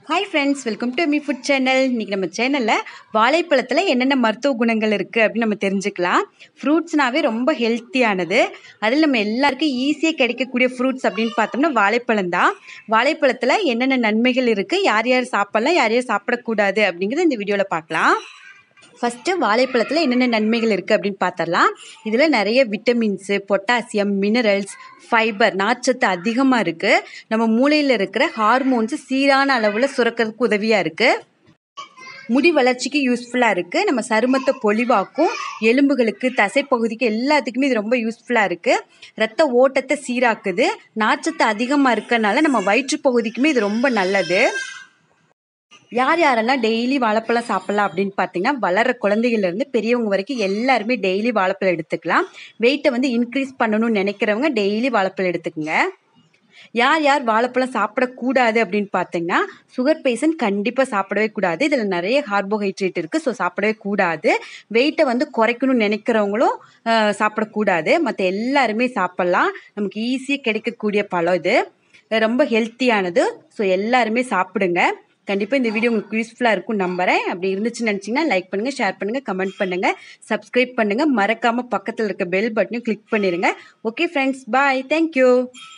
hi friends welcome to me food channel இன்றைக்கி நம்ம சேனலில் வாழைப்பழத்தில் என்னென்ன மருத்துவ குணங்கள் இருக்குது அப்படின்னு நம்ம தெரிஞ்சுக்கலாம் ஃப்ரூட்ஸ்னாவே ரொம்ப ஹெல்த்தியானது அதில் நம்ம எல்லாருக்கும் ஈஸியாக கிடைக்கக்கூடிய ஃப்ரூட்ஸ் அப்படின்னு பார்த்தோம்னா வாழைப்பழம் தான் வாழைப்பழத்தில் என்னென்ன நன்மைகள் இருக்குது யார் யார் சாப்பிட்லாம் யார் யார் சாப்பிடக்கூடாது அப்படிங்கிறத இந்த வீடியோவில் பார்க்கலாம் ஃபஸ்ட்டு வாழைப்பழத்தில் என்னென்ன நன்மைகள் இருக்குது அப்படின்னு பார்த்தரலாம் இதில் நிறைய விட்டமின்ஸு பொட்டாசியம் மினரல்ஸ் ஃபைபர் நார்ச்சத்து அதிகமாக இருக்குது நம்ம மூளையில் இருக்கிற ஹார்மோன்ஸு சீரான அளவில் சுரக்கிறதுக்கு உதவியாக இருக்குது முடி வளர்ச்சிக்கு யூஸ்ஃபுல்லாக இருக்குது நம்ம சருமத்தை பொலிவாக்கும் எலும்புகளுக்கு தசைப்பகுதிக்கு எல்லாத்துக்குமே இது ரொம்ப யூஸ்ஃபுல்லாக இருக்குது ரத்த ஓட்டத்தை சீராக்குது நார்ச்சத்து அதிகமாக இருக்கறனால நம்ம வயிற்றுப்பகுதிக்குமே இது ரொம்ப நல்லது யார் யாரெல்லாம் டெய்லி வாழைப்பழம் சாப்பிட்லாம் அப்படின்னு பார்த்தீங்கன்னா வளர குழந்தைகள்லேருந்து பெரியவங்க வரைக்கும் எல்லாருமே டெய்லி வாழைப்பழம் எடுத்துக்கலாம் வெயிட்டை வந்து இன்க்ரீஸ் பண்ணணும்னு நினைக்கிறவங்க டெய்லி வாழைப்பழம் எடுத்துக்கங்க யார் யார் வாழைப்பழம் சாப்பிடக்கூடாது அப்படின்னு பார்த்தீங்கன்னா சுகர் பேஷண்ட் கண்டிப்பாக சாப்பிடவே கூடாது இதில் நிறைய கார்போஹைட்ரேட் இருக்குது ஸோ சாப்பிடவே கூடாது வெயிட்டை வந்து குறைக்கணும்னு நினைக்கிறவங்களும் அஹ், சாப்பிடக்கூடாது மற்ற எல்லாருமே சாப்பிட்லாம் நமக்கு ஈஸியாக கிடைக்கக்கூடிய பழம் இது ரொம்ப ஹெல்த்தியானது ஸோ எல்லாருமே சாப்பிடுங்க கண்டிப்பாக இந்த வீடியோ உங்களுக்கு யூஸ்ஃபுல்லாக இருக்கும் நம்புறேன் அப்படி இருந்துச்சுன்னு நினச்சிங்கன்னா லைக் பண்ணுங்கள் ஷேர் பண்ணுங்கள் கமெண்ட் பண்ணுங்கள் சப்ஸ்கிரைப் பண்ணுங்கள் மறக்காமல் பக்கத்தில் இருக்க பெல் பட்டனையும் கிளிக் பண்ணிடுங்க ஓகே ஃப்ரெண்ட்ஸ் பாய் தேங்க்யூ